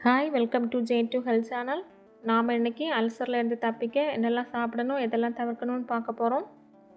hi welcome to J two health channel நாம் இன்றைக்கி அல்சரில் இருந்து தப்பிக்க என்னெல்லாம் சாப்பிடணும் எதெல்லாம் தவிர்க்கணும்னு பார்க்க போகிறோம்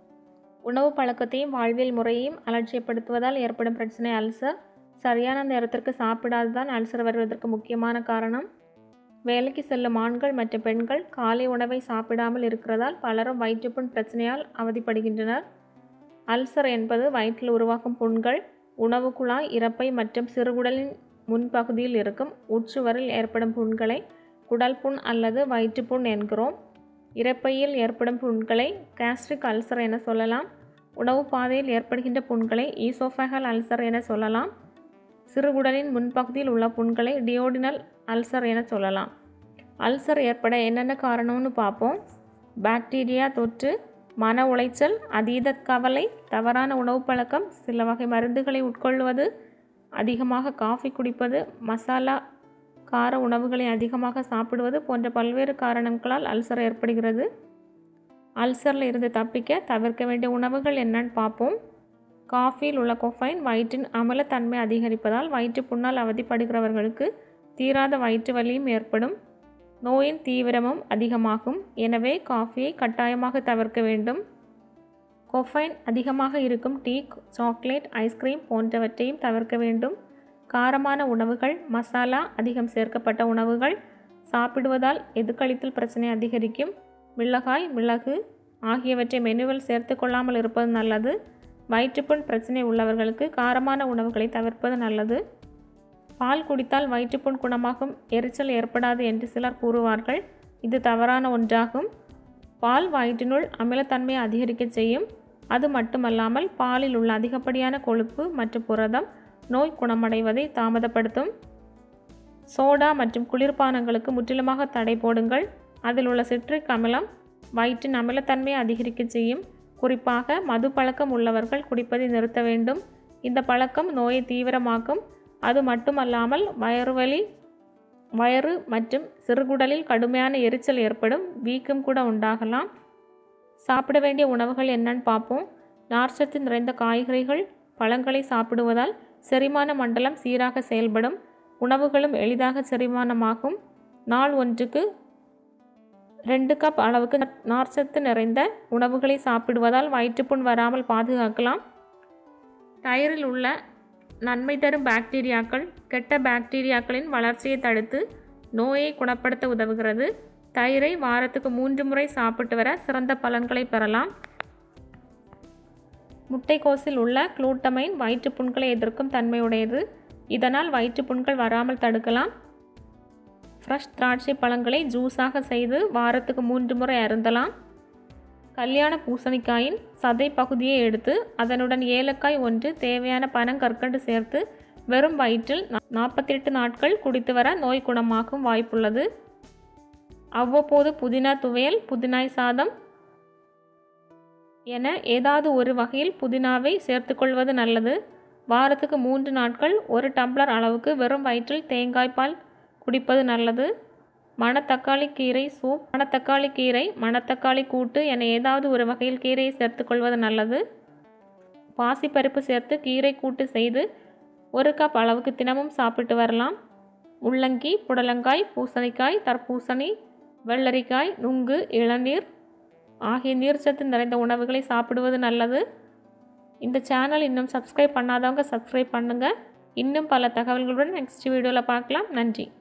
உணவு பழக்கத்தையும் வாழ்வியல் முறையையும் அலட்சியப்படுத்துவதால் ஏற்படும் பிரச்சனை அல்சர் சரியான நேரத்திற்கு சாப்பிடாததான் அல்சர் வருவதற்கு முக்கியமான காரணம் வேலைக்கு செல்லும் ஆண்கள் மற்றும் பெண்கள் காலை உணவை சாப்பிடாமல் இருக்கிறதால் பலரும் வயிற்றுப்புண் பிரச்சனையால் அவதிப்படுகின்றனர் அல்சர் என்பது வயிற்றில் உருவாகும் புண்கள் உணவு குழாய் இறப்பை மற்றும் சிறுகுடலின் முன்பகுதியில் இருக்கும் உட்சுவரில் ஏற்படும் புண்களை குடல் புண் அல்லது வயிற்றுப்புண் என்கிறோம் இறப்பையில் ஏற்படும் புண்களை கேஸ்ட்ரிக் அல்சர் என சொல்லலாம் உணவு பாதையில் ஏற்படுகின்ற புண்களை ஈசோஃபேகல் அல்சர் என சொல்லலாம் சிறுகுடலின் முன்பகுதியில் உள்ள புண்களை டியோடினல் அல்சர் என சொல்லலாம் அல்சர் ஏற்பட என்னென்ன காரணம்னு பார்ப்போம் பாக்டீரியா தொற்று மன உளைச்சல் அதீத கவலை தவறான உணவு பழக்கம் சில வகை மருந்துகளை உட்கொள்வது அதிகமாக காஃபி குடிப்பது மசாலா கார உணவுகளை அதிகமாக சாப்பிடுவது போன்ற பல்வேறு காரணங்களால் அல்சர் ஏற்படுகிறது அல்சரில் இருந்து தப்பிக்க தவிர்க்க வேண்டிய உணவுகள் என்னன்னு பார்ப்போம் காஃபியில் உள்ள கொஃபைன் வயிற்றின் அமிலத்தன்மை அதிகரிப்பதால் வயிற்று புண்ணால் அவதிப்படுகிறவர்களுக்கு தீராத வயிற்று வலியும் ஏற்படும் நோயின் தீவிரமும் அதிகமாகும் எனவே காஃபியை கட்டாயமாக தவிர்க்க வேண்டும் கொஃபைன் அதிகமாக இருக்கும் டீ சாக்லேட் ஐஸ்கிரீம் போன்றவற்றையும் தவிர்க்க வேண்டும் காரமான உணவுகள் மசாலா அதிகம் சேர்க்கப்பட்ட உணவுகள் சாப்பிடுவதால் எதுக்கழித்தல் பிரச்சனை அதிகரிக்கும் மிளகாய் மிளகு ஆகியவற்றை மெனுவில் சேர்த்து கொள்ளாமல் இருப்பது நல்லது வயிற்றுப்புண் பிரச்சனை உள்ளவர்களுக்கு காரமான உணவுகளை தவிர்ப்பது நல்லது பால் குடித்தால் வயிற்றுப்புண் குணமாகும் எரிச்சல் ஏற்படாது என்று சிலர் கூறுவார்கள் இது தவறான ஒன்றாகும் பால் வயிற்றினுள் அமிலத்தன்மையை அதிகரிக்க செய்யும் அது மட்டுமல்லாமல் பாலில் உள்ள அதிகப்படியான கொழுப்பு மற்றும் புரதம் நோய் குணமடைவதை தாமதப்படுத்தும் சோடா மற்றும் குளிர்பானங்களுக்கு முற்றிலுமாக தடை போடுங்கள் அதில் உள்ள சிட்ரிக் அமிலம் வயிற்றின் அமிலத்தன்மையை அதிகரிக்க செய்யும் குறிப்பாக மது பழக்கம் உள்ளவர்கள் குடிப்பதை நிறுத்த வேண்டும் இந்த பழக்கம் நோயை தீவிரமாக்கும் அது மட்டுமல்லாமல் வயிறுவலி வயிறு மற்றும் சிறுகுடலில் கடுமையான எரிச்சல் ஏற்படும் வீக்கம் கூட உண்டாகலாம் சாப்பிட வேண்டிய உணவுகள் என்னன்னு பார்ப்போம் நார்ச்சத்து நிறைந்த காய்கறிகள் பழங்களை சாப்பிடுவதால் செரிமான மண்டலம் சீராக செயல்படும் உணவுகளும் எளிதாக செரிமானமாகும் நாள் ஒன்றுக்கு ரெண்டு கப் அளவுக்கு நார்ச்சத்து நிறைந்த உணவுகளை சாப்பிடுவதால் வயிற்றுப்புண் வராமல் பாதுகாக்கலாம் தயிரில் உள்ள நன்மை தரும் பாக்டீரியாக்கள் கெட்ட பாக்டீரியாக்களின் வளர்ச்சியை தடுத்து நோயை குணப்படுத்த உதவுகிறது தயிரை வாரத்துக்கு மூன்று முறை சாப்பிட்டு வர சிறந்த பலன்களை பெறலாம் முட்டைக்கோஸில் உள்ள குளூட்டமைன் வயிற்றுப்புண்களை எதிர்க்கும் தன்மையுடையது இதனால் வயிற்றுப்புண்கள் வராமல் தடுக்கலாம் ஃப்ரெஷ் திராட்சை பழங்களை ஜூஸாக செய்து வாரத்துக்கு மூன்று முறை அருந்தலாம் கல்யாண பூசணிக்காயின் சதை பகுதியை எடுத்து அதனுடன் ஏலக்காய் ஒன்று தேவையான பனங்கற்கண்டு சேர்த்து வெறும் வயிற்றில் நாற்பத்தி எட்டு நாட்கள் குடித்து வர நோய் குணமாகும் வாய்ப்புள்ளது அவ்வப்போது புதினா துவையல் புதினாய் சாதம் என ஏதாவது ஒரு வகையில் புதினாவை சேர்த்துக்கொள்வது நல்லது வாரத்துக்கு மூன்று நாட்கள் ஒரு டம்ளர் அளவுக்கு வெறும் வயிற்றில் தேங்காய் பால் குடிப்பது நல்லது மணத்தக்காளி கீரை சூப் மணத்தக்காளி கீரை மணத்தக்காளி கூட்டு என ஏதாவது ஒரு வகையில் கீரையை சேர்த்துக்கொள்வது நல்லது பாசிப்பருப்பு சேர்த்து கீரை கூட்டு செய்து ஒரு கப் அளவுக்கு தினமும் சாப்பிட்டு வரலாம் முள்ளங்கி புடலங்காய் பூசணிக்காய் தர்பூசணி வெள்ளரிக்காய் நுங்கு இளநீர் ஆகிய நீர்ச்சத்து நிறைந்த உணவுகளை சாப்பிடுவது நல்லது இந்த சேனல் இன்னும் சப்ஸ்கிரைப் பண்ணாதவங்க சப்ஸ்கிரைப் பண்ணுங்கள் இன்னும் பல தகவல்களுடன் நெக்ஸ்ட் வீடியோவில் பார்க்கலாம் நன்றி